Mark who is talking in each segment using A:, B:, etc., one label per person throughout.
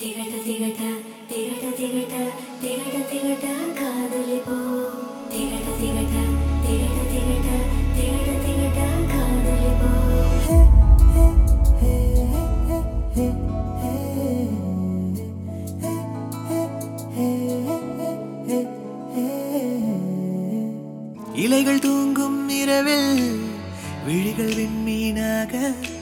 A: திகட்ட திகட்ட திகட்ட திகட்ட திகட்ட திகட்ட காதலி போ திகட்ட திகட்ட திகட்ட திகட்ட திகட்ட திகட்ட காதலி போ
B: இலைகள் தூங்கும் இரவில் விழிகள் விண்மீனாக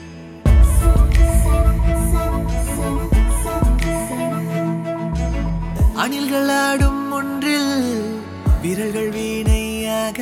B: அணில்கள் ஆடும் ஒன்றில் விரல்கள் வீணையாக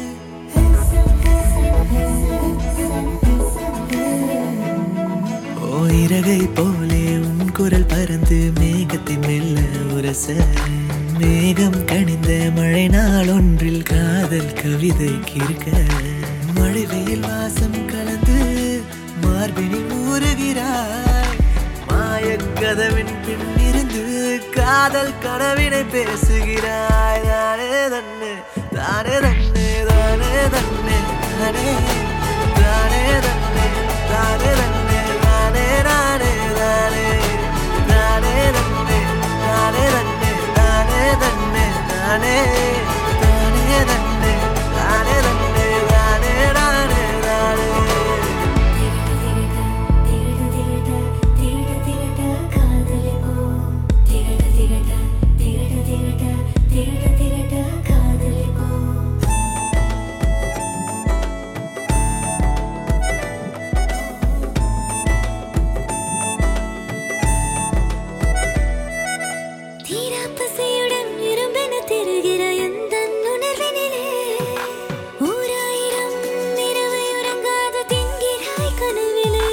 B: ஓ இறகை போலே உன் குரல் பறந்து மேகத்தை மெல்ல உரச மேகம் கணிந்த மழை நாள் ஒன்றில் காதல் கவிதை கிறுக்க மழை வெயில் வாசம் கலந்து மார்பினில் ஊறுகிறாய் மாயக் கதவின் பின்னிருந்து காதல் கனவினை பேசுகிறாய் தானே தன்னு தானே தன்னு தானே தன்னு தானே தானே தன்னு தானே தன்னு தானே நானே தானே தானே தன்னு தானே தன்னு தானே தன்னு தானே தானே தன்னு தானே தன்னு தானே நானே தானே
A: திகட்ட திகட்ட திகட்ட திகட்ட காதலி போ திகட்ட திகட்ட திகட்ட திகட்ட திகட்ட திகட்ட காதலி போ தீராப்பசையுடன் இரும்பென திருகிற எந்த உணர்வினிலே ஓராயிரம் இரவை உறங்காது தின்கிறாய் கனவிலே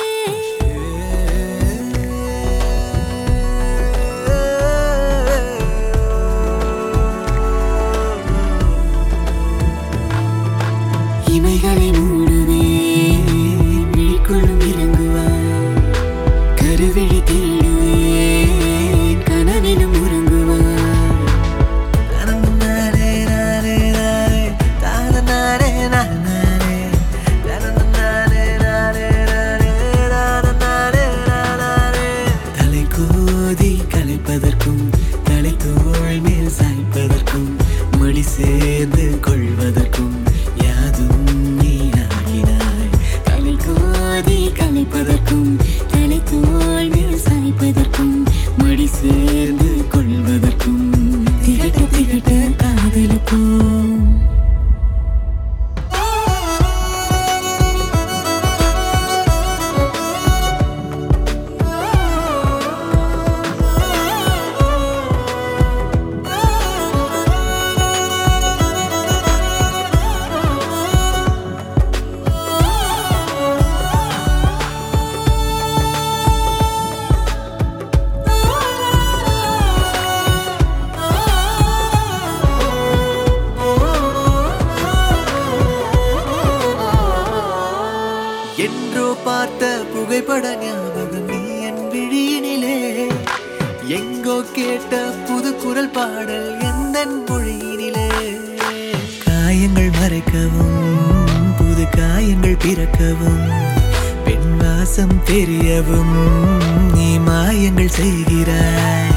B: இமைகளை மூடுவேன் விழிக்குள்ளும் இறங்குவாய் கருவிழி தேடுவேன் கனவிலும் உறங்குவாய் தனநானே நானே நானே தானநானே நானே தனநானே நானே நானே தானநானே நானே தலை கோதி கலைப்பதற்கும் தலை தோள் மேல் சாய்ப்பதற்கும் மொழி சேர்ந்து கொள்வதற்கும் யாதும் நீ ஆகினாய் தலை கோதி கலைப்பதற்கும் தலை தோள் மேல் சாய்ப்பதற்கும் மடி சேர்ந்து கொள்வதற்கும் திகட்ட திகட்ட காதலுக்கும் என்றோ பார்த்த புகைப்பட ஞாபகம் நீ என் விழியினிலே எங்கோ கேட்ட புது குரல் பாடல் எந்த மொழியினிலே காயங்கள் மறைக்கவும் புது காயங்கள் பிறக்கவும் பெண் வாசம் தெரியவும் நீ மாயங்கள் செய்கிறாய்